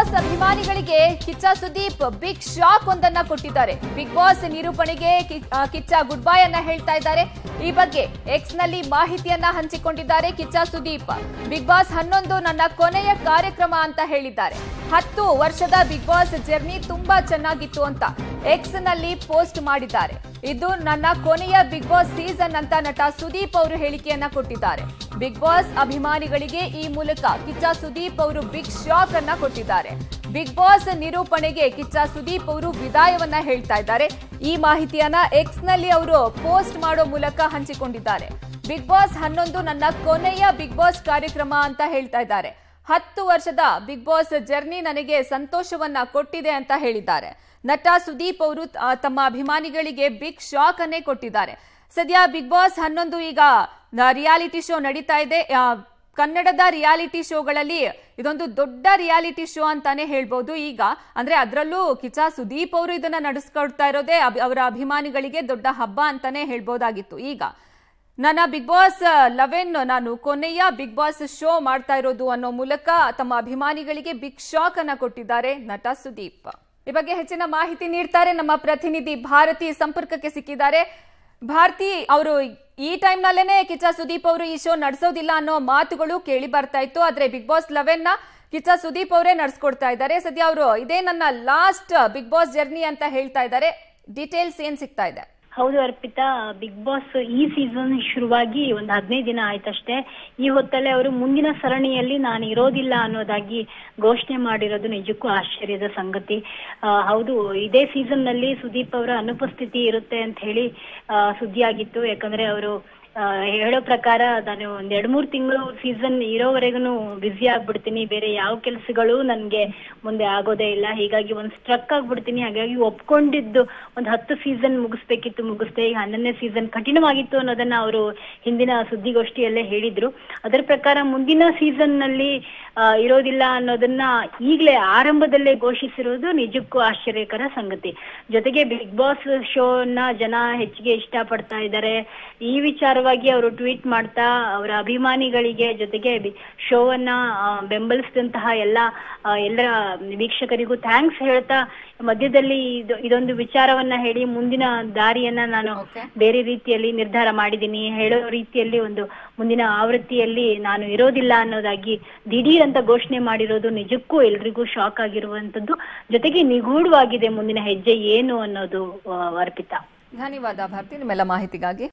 Boss ಅಭಿಮಾನಿಗಳಿಗೆ Kichcha Sudeep big shock ಒಂದನ್ನ ಕೊಟ್ಟಿದ್ದಾರೆ ಬಿಗ್ ಬಾಸ್ ನಿರೂಪಣೆಗೆ ಕಿ- ಆ, ಕಿಚ್ಚ ಗುಡ್ ಬೈ ಅನ್ನ ಹೇಳ್ತಾ ಇದ್ದಾರೆ ಈ ಬಗ್ಗೆ ಎಕ್ಸ್ ನಲ್ಲಿ ಮಾಹಿತಿಯನ್ನ ಹಂಚಿಕೊಂಡಿದ್ದಾರೆ ಕಿಚ್ಚ ಸುದೀಪ್ ಬಿಗ್ ಬಾಸ್ ಹನ್ನೊಂದು ನನ್ನ ಕೊನೆಯ ಕಾರ್ಯಕ್ರಮ ಅಂತ ಹೇಳಿದ್ದಾರೆ ಹತ್ತು ವರ್ಷದ ಬಿಗ್ ಬಾಸ್ ಜರ್ನಿ ತುಂಬಾ ಚೆನ್ನಾಗಿತ್ತು ಅಂತ ಎಕ್ಸ್ ನಲ್ಲಿ ಪೋಸ್ಟ್ ಮಾಡಿದ್ದಾರೆ ಇದು ನನ್ನ ಕೊನೆಯ ಬಿಗ್ ಬಾಸ್ ಸೀಸನ್ ಅಂತ ನಟ ಸುದೀಪ್ ಅವರು ಹೇಳಿಕೆಯನ್ನ ಕೊಟ್ಟಿದ್ದಾರೆ ಬಿಗ್ ಬಾಸ್ ಅಭಿಮಾನಿಗಳಿಗೆ ಈ ಮೂಲಕ ಕಿಚ್ಚ ಸುದೀಪ್ ಅವರು ಬಿಗ್ ಶಾಕ್ ಅನ್ನ ಕೊಟ್ಟಿದ್ದಾರೆ ಬಿಗ್ ಬಾಸ್ ನಿರೂಪಣೆಗೆ ಕಿಚ್ಚ ಸುದೀಪ್ ಅವರು ವಿದಾಯವನ್ನ ಹೇಳ್ತಾ ಇದ್ದಾರೆ ಈ ಮಾಹಿತಿಯನ್ನ ಎಕ್ಸ್ ನಲ್ಲಿ ಅವರು ಪೋಸ್ಟ್ ಮಾಡೋ ಮೂಲಕ ಹಂಚಿಕೊಂಡಿದ್ದಾರೆ ಬಿಗ್ ಬಾಸ್ ಹನ್ನೊಂದು ನನ್ನ ಕೊನೆಯ ಬಿಗ್ ಬಾಸ್ ಕಾರ್ಯಕ್ರಮ ಅಂತ ಹೇಳ್ತಾ ಇದ್ದಾರೆ ಹತ್ತು ವರ್ಷದ ಬಿಗ್ ಬಾಸ್ ಜರ್ನಿ ನನಗೆ ಸಂತೋಷವನ್ನ ಕೊಟ್ಟಿದೆ ಅಂತ ಹೇಳಿದ್ದಾರೆ ನಟ ಸುದೀಪ್ ಅವರು ಆ, ತಮ್ಮ ಅಭಿಮಾನಿಗಳಿಗೆ ಬಿಗ್ ಶಾಕ್ ಅನ್ನೇ ಕೊಟ್ಟಿದ್ದಾರೆ ಸದ್ಯ ಬಿಗ್ ಬಾಸ್ ಹನ್ನೊಂದು ಈಗ ರಿಯಾಲಿಟಿ ಶೋ ನಡೀತಾ ಇದೆ ಆ, ಕನ್ನಡದ ರಿಯಾಲಿಟಿ ಶೋಗಳಲ್ಲಿ ಇದೊಂದು ದೊಡ್ಡ ರಿಯಾಲಿಟಿ ಶೋ ಅಂತಾನೆ ಹೇಳ್ಬೋದು ಈಗ ಅಂದ್ರೆ ಅದರಲ್ಲೂ ಕಿಚ್ಚ ಸುದೀಪ್ ಅವರು ಇದನ್ನ ನಡೆಸ್ಕೊಡ್ತಾ ಇರೋದೇ ಅಭಿ- ಅವರ ಅಭಿಮಾನಿಗಳಿಗೆ ದೊಡ್ಡ ಹಬ್ಬ ಅಂತಾನೆ ಹೇಳ್ಬೋದಾಗಿತ್ತು ಈಗ ನನ್ನ ಬಿಗ್ ಬಾಸ್ ಲೆವೆನ್ ನಾನು ಕೊನೆಯ ಬಿಗ್ ಬಾಸ್ ಶೋ ಮಾಡ್ತಾ ಇರೋದು ಅನ್ನೋ ಮೂಲಕ ತಮ್ಮ ಅಭಿಮಾನಿಗಳಿಗೆ ಬಿಗ್ ಶಾಕ್ ಅನ್ನ ಕೊಟ್ಟಿದ್ದಾರೆ ನಟ ಸುದೀಪ್ ಈ ಬಗ್ಗೆ ಹೆಚ್ಚಿನ ಮಾಹಿತಿ ನೀಡ್ತಾರೆ ನಮ್ಮ ಪ್ರತಿನಿಧಿ ಭಾರತಿ ಸಂಪರ್ಕಕ್ಕೆ ಸಿಕ್ಕಿದ್ದಾರೆ ಭಾರತಿ ಅವರು ಈ ಟೈಮ್ ನಲ್ಲೇನೆ ಕಿಚ್ಚ ಸುದೀಪ್ ಅವರು ಈ ಶೋ ನಡೆಸೋದಿಲ್ಲ ಅನ್ನೋ ಮಾತುಗಳು ಕೇಳಿ ಬರ್ತಾ ಇತ್ತು ಆದ್ರೆ ಬಿಗ್ ಬಾಸ್ ಲೆವೆನ್ ನ ಕಿಚ್ಚ ಸುದೀಪ್ ಅವರೇ ನಡೆಸ್ಕೊಡ್ತಾ ಇದ್ದಾರೆ ಸದ್ಯ ಅವರು ಇದೇ ನನ್ನ ಲಾಸ್ಟ್ ಬಿಗ್ ಬಾಸ್ ಜರ್ನಿ ಅಂತ ಹೇಳ್ತಾ ಇದ್ದಾರೆ ಡೀಟೇಲ್ಸ್ ಏನ್ ಸಿಗ್ತಾ ಇದೆ ಹೌದು ಅರ್ಪಿತಾ ಬಿಗ್ ಬಾಸ್ ಈ ಸೀಸನ್ ಶುರುವಾಗಿ ಒಂದು ಹದಿನೈದು ದಿನ ಆಯ್ತಷ್ಟೇ ಈ ಹೊತ್ತಲ್ಲೇ ಅವರು ಮುಂದಿನ ಸರಣಿಯಲ್ಲಿ ನಾನು ಇರೋದಿಲ್ಲ ಅನ್ನೋದಾಗಿ ಘೋಷಣೆ ಮಾಡಿರೋದು ನಿಜಕ್ಕೂ ಆಶ್ಚರ್ಯದ ಸಂಗತಿ ಆ, ಹೌದು ಇದೇ ಸೀಸನ್ ನಲ್ಲಿ ಸುದೀಪ್ ಅವರ ಅನುಪಸ್ಥಿತಿ ಇರುತ್ತೆ ಅಂತ ಹೇಳಿ ಆ, ಸುದ್ದಿಯಾಗಿತ್ತು ಯಾಕಂದ್ರೆ ಅವರು ಆ, ಹೇಳೋ ಪ್ರಕಾರ ನಾನು ಒಂದ್ ಎರಡ್ ಮೂರ್ ತಿಂಗಳು ಸೀಸನ್ ಇರೋವರೆಗೂ ಬ್ಯುಸಿ ಆಗ್ಬಿಡ್ತೀನಿ ಬೇರೆ ಯಾವ ಕೆಲಸಗಳು ನನ್ಗೆ ಮುಂದೆ ಆಗೋದೇ ಇಲ್ಲ ಹೀಗಾಗಿ ಒಂದ್ ಸ್ಟ್ರಕ್ ಆಗ್ಬಿಡ್ತೀನಿ ಹಾಗಾಗಿ ಒಪ್ಕೊಂಡಿದ್ದು ಒಂದ್ ಹತ್ತು ಸೀಸನ್ ಮುಗಿಸ್ಬೇಕಿತ್ತು ಮುಗಿಸ್ದೆ ಈಗ ಹನ್ನೊಂದನೇ ಸೀಸನ್ ಕಠಿಣವಾಗಿತ್ತು ಅನ್ನೋದನ್ನ ಅವರು ಹಿಂದಿನ ಸುದ್ದಿಗೋಷ್ಠಿಯಲ್ಲೇ ಹೇಳಿದ್ರು ಅದರ ಪ್ರಕಾರ ಮುಂದಿನ ಸೀಸನ್ ನಲ್ಲಿ ಆ, ಇರೋದಿಲ್ಲ ಅನ್ನೋದನ್ನ ಈಗಲೇ ಆರಂಭದಲ್ಲೇ ಘೋಷಿಸಿರೋದು ನಿಜಕ್ಕೂ ಆಶ್ಚರ್ಯಕರ ಸಂಗತಿ ಜೊತೆಗೆ ಬಿಗ್ ಬಾಸ್ ಶೋನ ಜನ ಹೆಚ್ಚಿಗೆ ಇಷ್ಟಪಡ್ತಾ ಇದ್ದಾರೆ ಈ ವಿಚಾರವಾಗಿ ಅವರು ಟ್ವೀಟ್ ಮಾಡ್ತಾ ಅವರ ಅಭಿಮಾನಿಗಳಿಗೆ ಜೊತೆಗೆ ಶೋವನ್ನ ಬೆಂಬಲಿಸಿದಂತಹ ಎಲ್ಲ ಆ, ಎಲ್ಲರ ವೀಕ್ಷಕರಿಗೂ ಥ್ಯಾಂಕ್ಸ್ ಹೇಳ್ತಾ ಮಧ್ಯದಲ್ಲಿ ಇದು ಇದೊಂದು ವಿಚಾರವನ್ನ ಹೇಳಿ ಮುಂದಿನ ದಾರಿಯನ್ನ ನಾನು Okay. ಬೇರೆ ರೀತಿಯಲ್ಲಿ ನಿರ್ಧಾರ ಮಾಡಿದ್ದೀನಿ ಹೇಳೋ ರೀತಿಯಲ್ಲಿ ಒಂದು ಮುಂದಿನ ಆವೃತ್ತಿಯಲ್ಲಿ ನಾನು ಇರೋದಿಲ್ಲ ಅನ್ನೋದಾಗಿ ದಿಢೀರ್ ಅಂತ ಘೋಷಣೆ ಮಾಡಿರೋದು ನಿಜಕ್ಕೂ ಎಲ್ರಿಗೂ ಶಾಕ್ ಆಗಿರುವಂತದ್ದು ಜೊತೆಗೆ ನಿಗೂಢವಾಗಿದೆ ಮುಂದಿನ ಹೆಜ್ಜೆ ಏನು ಅನ್ನೋದು ಆ, ಅರ್ಪಿತಾ ಧನ್ಯವಾದ ಭಾರತಿ ನಿಮ್ಮೆಲ್ಲ ಮಾಹಿತಿಗಾಗಿ